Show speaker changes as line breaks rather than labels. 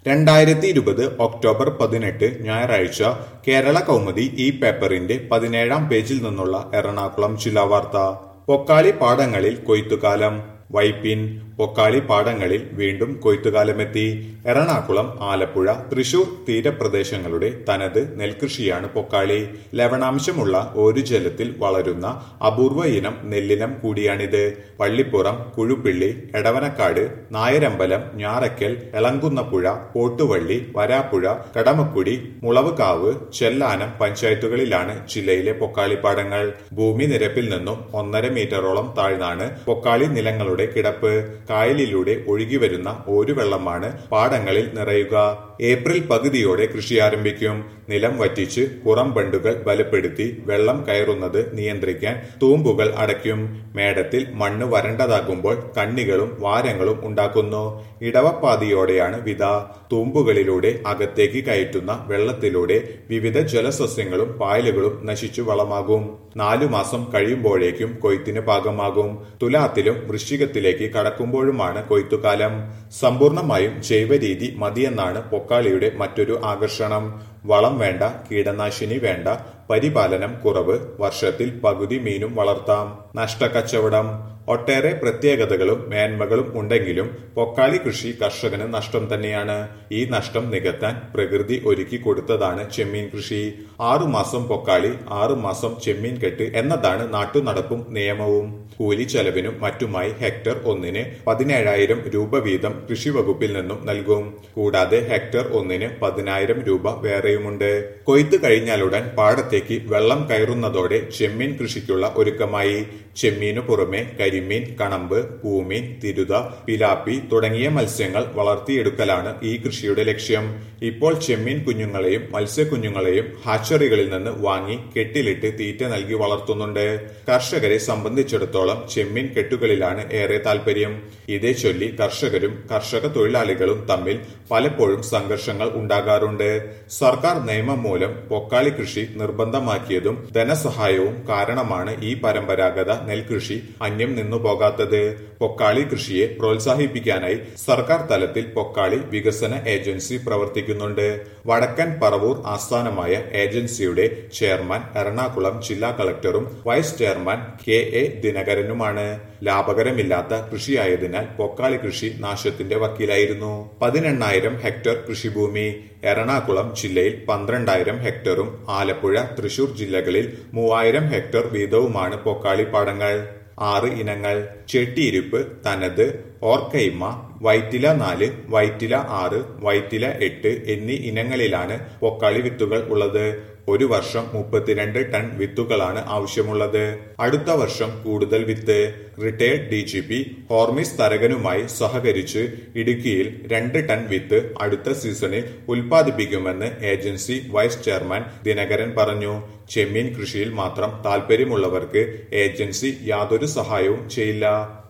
രണ്ടായിരത്തി ഇരുപത് ഒക്ടോബർ പതിനെട്ട് ഞായറാഴ്ച കേരള കൗമുദി ഈ പേപ്പറിന്റെ പതിനേഴാം പേജിൽ നിന്നുള്ള എറണാകുളം ജില്ലാ വാർത്ത പൊക്കാളി പാടങ്ങളിൽ കൊയ്ത്തുകാലം വൈപ്പിൻ പൊക്കാളി പാടങ്ങളിൽ വീണ്ടും കൊയ്ത്തുകാലമെത്തി എറണാകുളം ആലപ്പുഴ തൃശൂർ തീരപ്രദേശങ്ങളുടെ തനത് നെൽകൃഷിയാണ് പൊക്കാളി ലവണാംശമുള്ള ഒരു ജലത്തിൽ വളരുന്ന അപൂർവ ഇനം നെല്ലിനം കൂടിയാണിത് പള്ളിപ്പുറം കുഴുപ്പിള്ളി എടവനക്കാട് നായരമ്പലം ഞാറയ്ക്കൽ എളങ്കുന്നപ്പുഴ പോട്ടുവള്ളി വരാപ്പുഴ കടമക്കുടി മുളവുകാവ് ചെല്ലാനം പഞ്ചായത്തുകളിലാണ് ജില്ലയിലെ പൊക്കാളിപ്പാടങ്ങൾ ഭൂമി നിരപ്പിൽ നിന്നും ഒന്നര മീറ്ററോളം താഴ്ന്നാണ് പൊക്കാളി നിലങ്ങളുടെ കിടപ്പ് കായലിലൂടെ ഒഴുകിവരുന്ന ഒരു വെള്ളമാണ് പാടങ്ങളിൽ നിറയുക ഏപ്രിൽ പകുതിയോടെ കൃഷി ആരംഭിക്കും നിലം വറ്റിച്ച് പുറം ബണ്ടുകൾ ബലപ്പെടുത്തി വെള്ളം കയറുന്നത് നിയന്ത്രിക്കാൻ തൂമ്പുകൾ അടയ്ക്കും മേടത്തിൽ മണ്ണ് വരണ്ടതാകുമ്പോൾ കണ്ണികളും വാരങ്ങളും ഉണ്ടാക്കുന്നു ഇടവപ്പാതിയോടെയാണ് വിത തൂമ്പുകളിലൂടെ അകത്തേക്ക് കയറ്റുന്ന വെള്ളത്തിലൂടെ വിവിധ ജലസസ്യങ്ങളും പായലുകളും നശിച്ചു വളമാകും നാലു മാസം കഴിയുമ്പോഴേക്കും കൊയ്ത്തിന് പാകമാകും തുലാത്തിലും വൃശ്ചികത്തിലേക്ക് കടക്കുമ്പോഴുമാണ് കൊയ്ത്തുകാലം സമ്പൂർണമായും ജൈവരീതി മതിയെന്നാണ് പൊക്കാളിയുടെ മറ്റൊരു ആകർഷണം വളം വേണ്ട കീടനാശിനി വേണ്ട പരിപാലനം കുറവ് വർഷത്തിൽ പകുതി മീനും വളർത്താം നഷ്ടക്കച്ചവടം ഒട്ടേറെ പ്രത്യേകതകളും മേന്മകളും ഉണ്ടെങ്കിലും പൊക്കാളി കൃഷി കർഷകന് നഷ്ടം തന്നെയാണ് ഈ നഷ്ടം നികത്താൻ പ്രകൃതി ഒരുക്കി കൊടുത്തതാണ് ചെമ്മീൻ കൃഷി ആറുമാസം പൊക്കാളി ആറുമാസം ചെമ്മീൻ കെട്ട് എന്നതാണ് നാട്ടുനടപ്പും നിയമവും കൂലി ചെലവിനും മറ്റുമായി ഹെക്ടർ ഒന്നിന് പതിനേഴായിരം രൂപ വീതം കൃഷി വകുപ്പിൽ നിന്നും നൽകും കൂടാതെ ഹെക്ടർ ഒന്നിന് പതിനായിരം രൂപ വേറെയുമുണ്ട് കൊയ്ത്ത് കഴിഞ്ഞാലുടൻ പാടത്തേക്ക് വെള്ളം കയറുന്നതോടെ ചെമ്മീൻ കൃഷിക്കുള്ള ഒരുക്കമായി ചെമ്മീനു പുറമെ കരിമീൻ കണമ്പ് പൂമീൻ തിരുത പിലാപ്പി തുടങ്ങിയ മത്സ്യങ്ങൾ വളർത്തിയെടുക്കലാണ് ഈ കൃഷിയുടെ ലക്ഷ്യം ഇപ്പോൾ ചെമ്മീൻ കുഞ്ഞുങ്ങളെയും മത്സ്യക്കുഞ്ഞുങ്ങളെയും ഹാച്ചറികളിൽ നിന്ന് വാങ്ങി കെട്ടിലിട്ട് തീറ്റ നൽകി വളർത്തുന്നുണ്ട് കർഷകരെ സംബന്ധിച്ചിടത്തോളം ചെമ്മീൻ കെട്ടുകളിലാണ് ഏറെ താല്പര്യം ഇതേ ചൊല്ലി കർഷകരും കർഷക തൊഴിലാളികളും തമ്മിൽ പലപ്പോഴും സംഘർഷങ്ങൾ ഉണ്ടാകാറുണ്ട് സർക്കാർ നിയമം മൂലം പൊക്കാളി കൃഷി നിർബന്ധമാക്കിയതും ധനസഹായവും കാരണമാണ് ഈ പരമ്പരാഗത നെൽകൃഷി അന്യം നിന്നു പോകാത്തത് പൊക്കാളി കൃഷിയെ പ്രോത്സാഹിപ്പിക്കാനായി സർക്കാർ തലത്തിൽ പൊക്കാളി വികസന ഏജൻസി പ്രവർത്തിക്കുന്നുണ്ട് വടക്കൻ പറവൂർ ആസ്ഥാനമായ ഏജൻസിയുടെ ചെയർമാൻ എറണാകുളം ജില്ലാ കളക്ടറും വൈസ് ചെയർമാൻ കെ എ ദിനകരനുമാണ് ലാഭകരമില്ലാത്ത കൃഷിയായതിനാൽ പൊക്കാളി കൃഷി നാശത്തിന്റെ വക്കീലായിരുന്നു പതിനെണ്ണായിരം ഹെക്ടർ കൃഷിഭൂമി എറണാകുളം ജില്ലയിൽ പന്ത്രണ്ടായിരം ഹെക്ടറും ആലപ്പുഴ തൃശൂർ ജില്ലകളിൽ മൂവായിരം ഹെക്ടർ വീതവുമാണ് പൊക്കാളി പാടങ്ങൾ ആറ് ഇനങ്ങൾ ചെട്ടിയിരിപ്പ് തനത് ഓർക്കൈമ വൈറ്റില നാല് വൈറ്റില ആറ് വൈറ്റില എട്ട് എന്നീ ഇനങ്ങളിലാണ് പൊക്കാളി വിത്തുകൾ ഉള്ളത് ഒരു വർഷം മുപ്പത്തിരണ്ട് ടൺ വിത്തുകളാണ് ആവശ്യമുള്ളത് അടുത്ത വർഷം കൂടുതൽ വിത്ത് retired D G P Hormis തരകനുമായി സഹകരിച്ച് ഇടുക്കിയിൽ രണ്ട് ടൺ വിത്ത് അടുത്ത സീസണിൽ ഉൽപ്പാദിപ്പിക്കുമെന്ന് ഏജൻസി വൈസ് ചെയർമാൻ ദിനകരൻ പറഞ്ഞു ചെമ്മീൻ കൃഷിയിൽ മാത്രം താൽപര്യമുള്ളവർക്ക് ഏജൻസി യാതൊരു സഹായവും ചെയ്യില്ല